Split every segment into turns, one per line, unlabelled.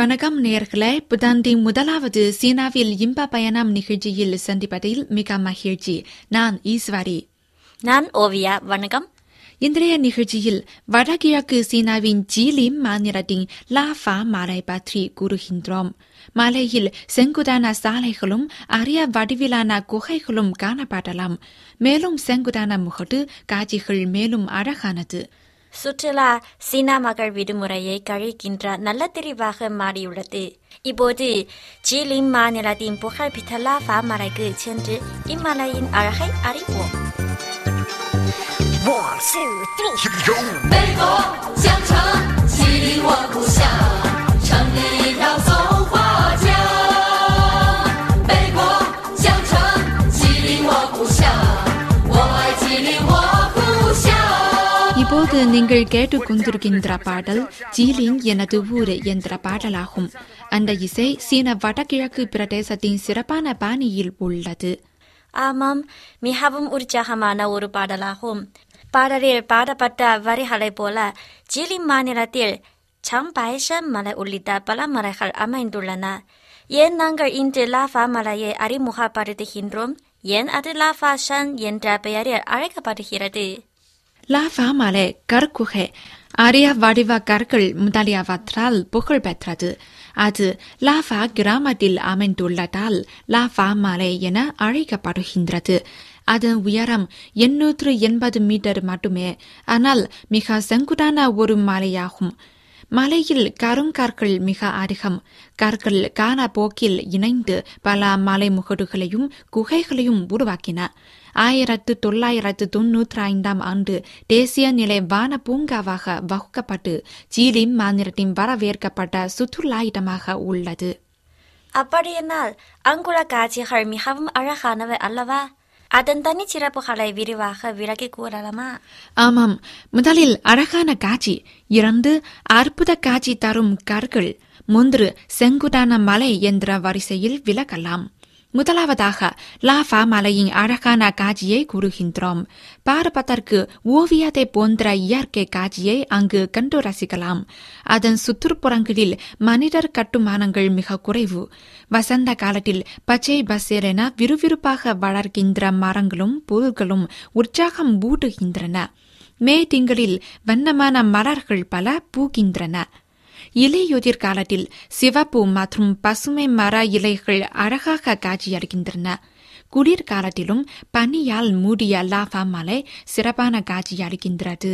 வணக்கம் நேயர்களே புதாண்டி முதலாவது சீனாவில் இன்ப பயணம் நிகழ்ச்சியில் சந்திப்பதில் மிக மகிழ்ச்சி நான் ஈஸ்வரி
நான் ஓவியா வணக்கம்
இன்றைய நிகழ்ச்சியில் வடகிழக்கு சீனாவின் ஜீலிம் மாநிலத்தின் லாஃபா மலை பற்றி கூறுகின்றோம் மலையில் செங்குதான சாலைகளும் அரிய வடிவிலான குகைகளும் காணப்படலாம் மேலும் செங்குதான முகடு காட்சிகள் மேலும் அழகானது
சுற்றுலா சீனா மகள் விடுமுறையை கழிக்கின்ற நல்ல தெரிவாக மாறியுள்ளது இப்போது ஜீலிம் மாநிலத்தின் புகழ்பெற்ற லாஃபா மலைக்கு சென்று இம்மலையின் அழகை அறிவோம்
我是地球。
北国江城，吉林我故乡，城里要走花江。北国江城，吉林我故乡，我爱吉林我故乡。
இப்போது நீங்கள் கேட்டுக்கொண்டிருக்கின்ற பாடல் ஜீலிங் எனது ஊர் என்ற பாடலாகும் அந்த இசை சீன வடகிழக்கு பிரதேசத்தின் சிறப்பான பாணியில் உள்ளது
ஆமாம் மிகவும் உற்சாகமான ஒரு பாடலாகும் பாடலில் பாடப்பட்ட வரிகளைப் போல ஜீலிம் மாநிலத்தில் சம்பாய்ஷன் மலை உள்ளிட்ட பல மலைகள் அமைந்துள்ளன ஏன் நாங்கள் இன்று லாஃபா மலையை அறிமுகப்படுத்துகின்றோம் ஏன் அது லாஃபா ஷன் என்ற பெயரில் அழைக்கப்படுகிறது
லாஃபா மலை கற்குகை அரிய வடிவ கற்கள் முதலியவற்றால் புகழ் பெற்றது அது லாஃபா கிராமத்தில் அமைந்துள்ளதால் லாஃபா மலை என அழைக்கப்படுகின்றது அதன் உயரம் எண்ணூற்று எண்பது மீட்டர் மட்டுமே ஆனால் மிக செங்குதான ஒரு மலையாகும் மலையில் கருங்கற்கள் மிக அதிகம் கற்கள் காண போக்கில் இணைந்து பல மலைமுகடுகளையும் குகைகளையும் உருவாக்கின ஆயிரத்து தொள்ளாயிரத்து தொன்னூற்றி ஐந்தாம் ஆண்டு தேசிய நிலை வான பூங்காவாக வகுக்கப்பட்டு ஜீலிம் மாநிலத்தின் வரவேற்கப்பட்ட சுற்றுலா இடமாக உள்ளது
அப்படியானால் அங்குள்ள காட்சிகள் மிகவும் அழகானவை அல்லவா அதன் தனிச்சிறப்புகளை விரிவாக விளக்கி கூறலாமா
ஆமாம் முதலில் அழகான காட்சி இரண்டு அற்புத காட்சி தரும் கற்கள் மூன்று செங்குதான மலை என்ற வரிசையில் விளக்கலாம் முதலாவதாக லாஃபா மலையின் அழகான காட்சியை கூறுகின்றோம் பார்ப்பதற்கு ஓவியத்தை போன்ற இயற்கை காட்சியை அங்கு கண்டு ரசிக்கலாம் அதன் சுற்றுப்புறங்களில் மனிதர் கட்டுமானங்கள் மிக குறைவு வசந்த காலத்தில் பச்சை பசேரென விறுவிறுப்பாக வளர்கின்ற மரங்களும் புல்களும் உற்சாகம் ஊட்டுகின்றன மே திங்களில் வண்ணமான மலர்கள் பல பூக்கின்றன இலையுதிர் காலத்தில் சிவப்பு மற்றும் பசுமை மர இலைகள் அழகாக காட்சியளிக்கின்றன குளிர்காலத்திலும் பனியால் மூடிய லாஃபா மலை சிறப்பான காட்சியளிக்கின்றது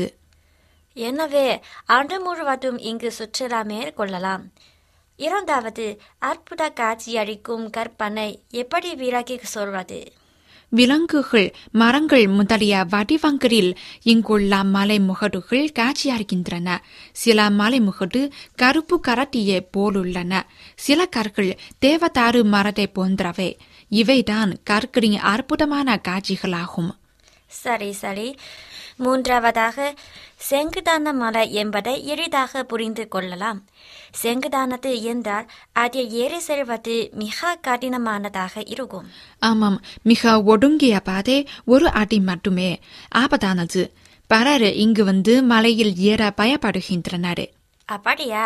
எனவே ஆண்டு முழுவதும் இங்கு சுற்றுலா மேற்கொள்ளலாம் இரண்டாவது அற்புத காட்சியளிக்கும் கற்பனை எப்படி விலகி சொல்வது
விலங்குகள் மரங்கள் முதலிய வடிவங்களில் இங்குள்ள மலைமுகடுகள் காட்சியளிக்கின்றன சில மலைமுகடு கருப்பு கரட்டியை போலுள்ளன சில கற்கள் தேவதாரு மரத்தை போன்றவை இவைதான் கற்களின் அற்புதமான காட்சிகளாகும்
சரி சரி மூன்றாவதாக செங்குதான மலை என்பதை எளிதாக புரிந்து கொள்ளலாம் செங்குதானது என்றால் அதில் ஏறி செல்வது மிக கடினமானதாக இருக்கும்
ஆமாம் மிக ஒடுங்கிய பாதை ஒரு அடி மட்டுமே ஆபத்தானது பலர் இங்கு வந்து மலையில் ஏற பயப்படுகின்றனர்
அப்படியா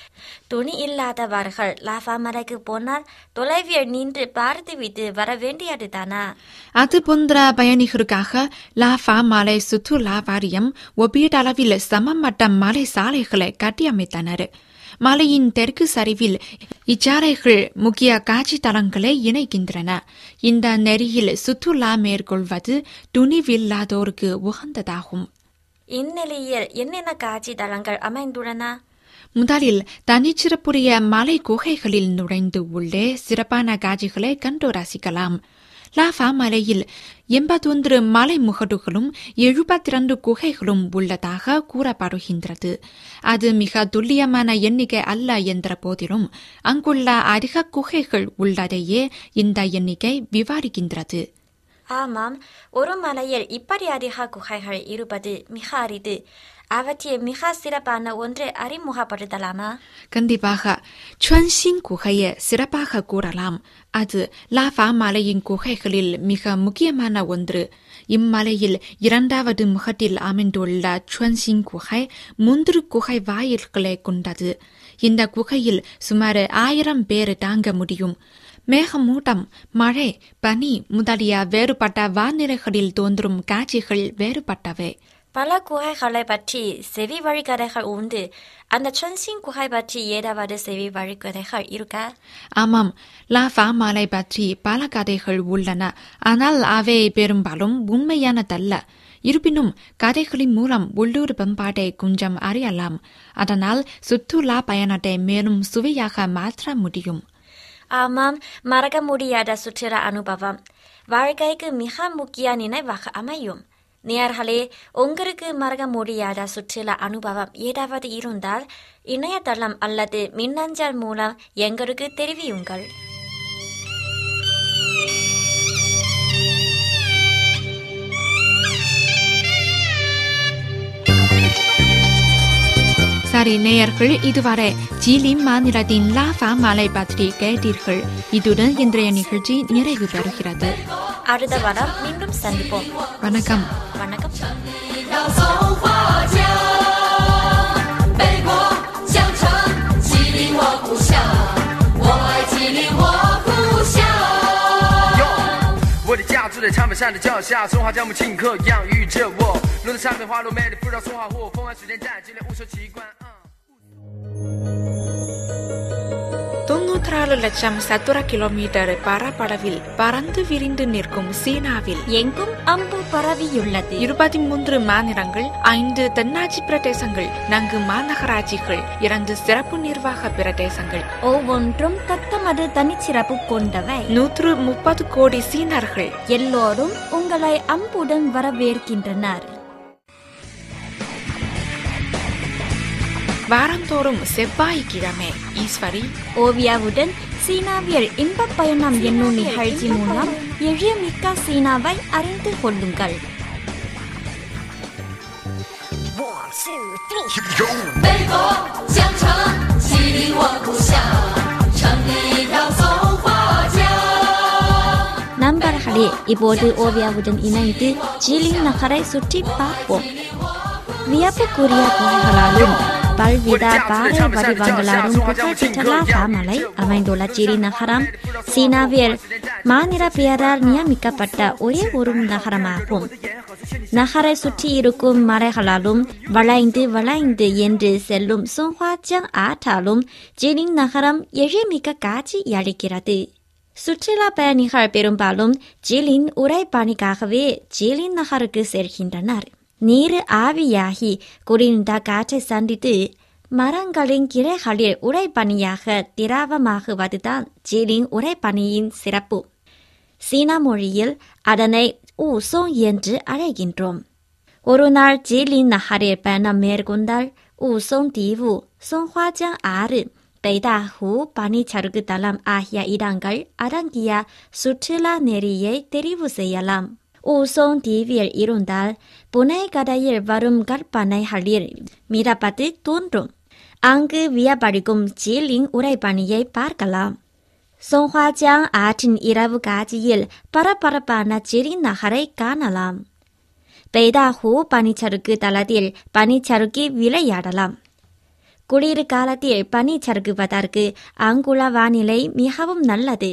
துணி இல்லாதவர்கள் லாஃபா மலைக்கு போனால் தொலைவில் நின்று பார்த்துவிட்டு வர வேண்டியது தானா
அது போன்ற பயணிகளுக்காக லாஃபா மலை சுற்றுலா வாரியம் ஒப்பீட்டளவில் சமமட்ட மலை சாலைகளை கட்டியமைத்தனர் மலையின் தெற்கு சரிவில் இச்சாலைகள் முக்கிய காட்சி தலங்களை இணைக்கின்றன இந்த நெறியில் சுற்றுலா மேற்கொள்வது துணிவில்லாதோருக்கு உகந்ததாகும்
இந்நிலையில் என்னென்ன காட்சி தலங்கள் அமைந்துள்ளன
முதலில் தனிச்சிறப்புடைய மலை குகைகளில் நுழைந்து உள்ளே சிறப்பான காட்சிகளை கண்டு ரசிக்கலாம் லாஃபா மலையில் எண்பத்தொன்று மலை முகடுகளும் எழுபத்தி இரண்டு குகைகளும் உள்ளதாக கூறப்படுகின்றது அது மிக துல்லியமான எண்ணிக்கை அல்ல என்ற போதிலும் அங்குள்ள அதிக குகைகள் உள்ளதையே இந்த எண்ணிக்கை விவாதிக்கின்றது
ஆமாம் ஒரு மலையில் இப்படி அதிக குகைகள் இருப்பது மிக அரிது அவற்றில் மிக சிறப்பான ஒன்றை அறிமுகப்படுத்தலாமா
கண்டிப்பாக சுவன்சிங் குகையை சிறப்பாக கூறலாம் அது லாஃபா மலையின் குகைகளில் மிக முக்கியமான ஒன்று இம்மலையில் இரண்டாவது முகத்தில் அமைந்துள்ள சுவன்சிங் குகை மூன்று குகை வாயில்களை கொண்டது இந்த குகையில் சுமார் ஆயிரம் பேர் தாங்க முடியும் மேகமூட்டம் மழை பனி முதலிய வேறுபட்ட வானிலைகளில் தோன்றும் காட்சிகள் வேறுபட்டவை
பல குகைகளை பற்றி செவி வழிகதைகள் உண்டு அந்த சன்சிங் குகை பற்றி ஏதாவது செவி வழிகதைகள் இருக்கா
ஆமாம் லாஃபா மலை பற்றி பல கதைகள் உள்ளன ஆனால் அவை பெரும்பாலும் உண்மையானதல்ல இருப்பினும் கதைகளின் மூலம் உள்ளூர் பண்பாட்டை கொஞ்சம் அறியலாம் அதனால் சுற்றுலா பயணத்தை மேலும் சுவையாக மாற்ற முடியும்
ஆமாம் மறக்க முடியாத சுற்றுலா அனுபவம் வாழ்க்கைக்கு மிக முக்கிய நினைவாக அமையும் நேர்களே உங்களுக்கு மறக்க முடியாத சுற்றுலா அனுபவம் ஏதாவது இருந்தால் இணையதளம் அல்லது மின்னஞ்சல் மூலம் எங்களுக்கு தெரிவியுங்கள்
சரி நேயர்கள் இதுவரை ஜீலி மாநிலத்தின் லாஃபா மலை பற்றி கேட்டீர்கள் இதுடன் இன்றைய நிகழ்ச்சி நிறைவு பெறுகிறது
அடுத்த வாரம் மீண்டும் சந்திப்போம்
வணக்கம்
வணக்கம்
一条松花江，北国江城，吉林我故乡，我爱吉林我故乡。
我的家住在长白山的脚下，松花江母亲可养育着我。路的山边花落美丽，不绕松花湖，风完水电站，吉林无手奇观。嗯
தொன்னூற்றாறு லட்சம் சதுர கிலோமீட்டர் பரப்பளவில் பறந்து விரிந்து நிற்கும் சீனாவில்
எங்கும் அம்பு பரவியுள்ளது
இருபத்தி மூன்று மாநிலங்கள் ஐந்து தென்னாட்சி பிரதேசங்கள் நான்கு மாநகராட்சிகள் இரண்டு சிறப்பு நிர்வாக பிரதேசங்கள்
ஒவ்வொன்றும் தத்தமது தனிச்சிறப்பு கொண்டவை
நூற்று முப்பது கோடி சீனர்கள்
எல்லோரும் உங்களை அம்புடன் வரவேற்கின்றனர்
வாரந்தோறும் செவ்வாய்க்கிழமை ஈஸ்வரி
ஓவியாவுடன் சீனாவியல் இன்பப் பயணம் என்னும் நிகழ்ச்சி மூலம் எளிய மிக்க சீனாவை அறிந்து கொள்ளுங்கள்
One, two, three.
北国江城，吉林我故乡，城里一条松花江。
நண்பர்களே இப்போது ஓவியாவுடன் இணைந்து ஜீலின் நகரை சுற்றி பார்ப்போம் வியப்புக்குரிய குகைகளாலும் பல்வித பாறை வடிவங்களாலும் புகழ்பெற்ற லாபா மலை அமைந்துள்ள ஜிரி நகரம் சீனாவில் மாநில பெயரால் நியமிக்கப்பட்ட ஒரே ஒரு நகரமாகும் நகரை சுற்றி இருக்கும் மலைகளாலும் வளைந்து வளைந்து என்று செல்லும் சோங்ஹாஜியாங் ஆற்றாலும் ஜிலின் நகரம் எழில்மிக்க காட்சி அளிக்கிறது சுற்றுலா பயணிகள் பெரும்பாலும் ஜிலின் உரைப்பணிக்காகவே ஜிலின் நகருக்கு செல்கின்றனர் நீர் ஆவியாகி குளிர்ந்த காற்றை சந்தித்து மரங்களின் கிளைகளில் உரைப்பணியாக திராவமாகுவதுதான் ஜிலின் உரைப்பணியின் சிறப்பு சீனா மொழியில் அதனை ஊசோங் என்று அழைக்கின்றோம் ஒரு நாள் ஜிலின் நகரில் பயணம் மேற்கொண்டால் ஊசோங் தீவு சோங்ஹாஜியாங் ஆறு பெய்தாஹூ பனிச்சறுக்கு தளம் ஆகிய இடங்கள் அடங்கிய சுற்றுலா நெறியை தெரிவு செய்யலாம் ஊசோங் தீவில் இருந்தால் புனை கடையில் வரும் கற்பனைகளில் மிரப்பது தோன்றும் அங்கு வியப்படிக்கும் ஜீலின் உரைப்பணியை பார்க்கலாம் சோங்ஹாஜியாங் ஆற்றின் இரவு காட்சியில் பரபரப்பான ஜிரி நகரை காணலாம் பெய்தாஹூ பனிச்சறுக்கு தளத்தில் பனிச்சறுக்கி விளையாடலாம் குளிர் காலத்தில் பனி சறுக்குவதற்கு அங்குள்ள வானிலை மிகவும் நல்லது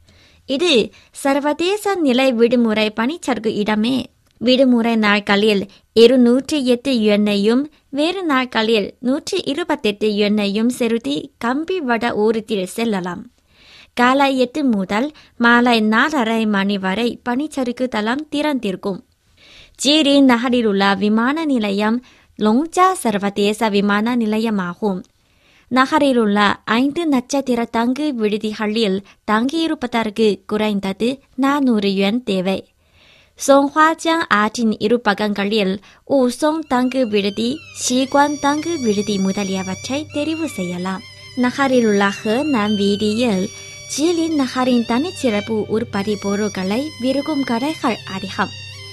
இது சர்வதேச நிலை விடுமுறை பனிச்சறுக்கு இடமே விடுமுறை நாட்களில் இருநூற்றி எட்டு எண்ணையும் வேறு நாட்களில் நூற்றி இருபத்தெட்டு எண்ணையும் செலுத்தி கம்பி வட ஊரத்தில் செல்லலாம் காலை எட்டு முதல் மாலை நாலரை மணி வரை பனிச்சறுக்கு தளம் திறந்திருக்கும் ஜீரி நகரிலுள்ள விமான நிலையம் லோங்ஜா சர்வதேச விமான நிலையமாகும் நகரிலுள்ள ஐந்து நட்சத்திர தங்கு விடுதிகளில் தங்கியிருப்பதற்கு குறைந்தது நானூறு யுவான் தேவை சோங்ஹாஜியாங் ஆற்றின் இரு பக்கங்களில் ஊசோங் தங்கு விடுதி சீகுவான் தங்கு விடுதி முதலியவற்றை தெரிவு செய்யலாம் நகரிலுள்ள ஹெனான் வீதியில் ஜீலின் நகரின் தனிச்சிறப்பு உற்பத்தி பொருட்களை விருகும் கடைகள் அதிகம்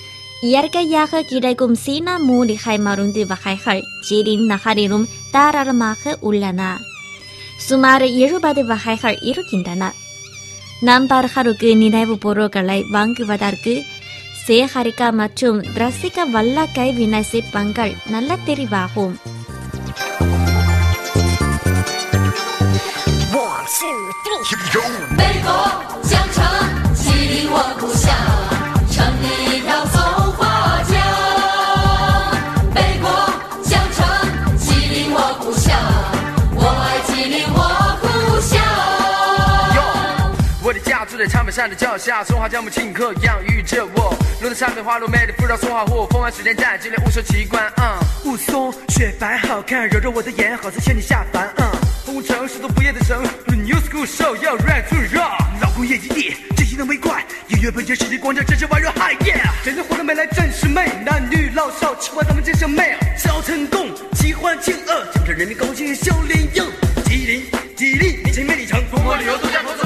இயற்கையாக கிடைக்கும் சீனா மூலிகை மருந்து வகைகள் ஜீலின் நகரிலும் தாராளமாக உள்ளன சுமார் எழுபது வகைகள் இருக்கின்றன நண்பர்களுக்கு நினைவு பொருட்களை வாங்குவதற்கு சேகரிக்க மற்றும் ரசிக்க வல்ல கைவினை சிற்பங்கள் நல்ல தெரிவாகும்
One, two, three.
Here we go.
北国香城，吉林我故乡，城里要松花江。北国香城，吉林我故乡，我爱吉林我故乡。
我的家住在长白山的脚下，松花江母亲可养育着我。路的山北花落美丽，不绕松花湖，风完水电站，积累无数奇观。嗯，雾凇雪白好看，揉揉我的眼，好似仙女下凡。嗯，红城是座不夜的城，New School Show 要 right to rock，老工业基地，真心的为怪，音乐喷泉世界广场，真是万人嗨耶！真正活得美来真是美，男女老少齐欢，咱们真是美。小成功，奇欢庆恶，江浙人民高兴笑脸迎。吉林，吉林，年轻美丽城，出国旅游度假，投资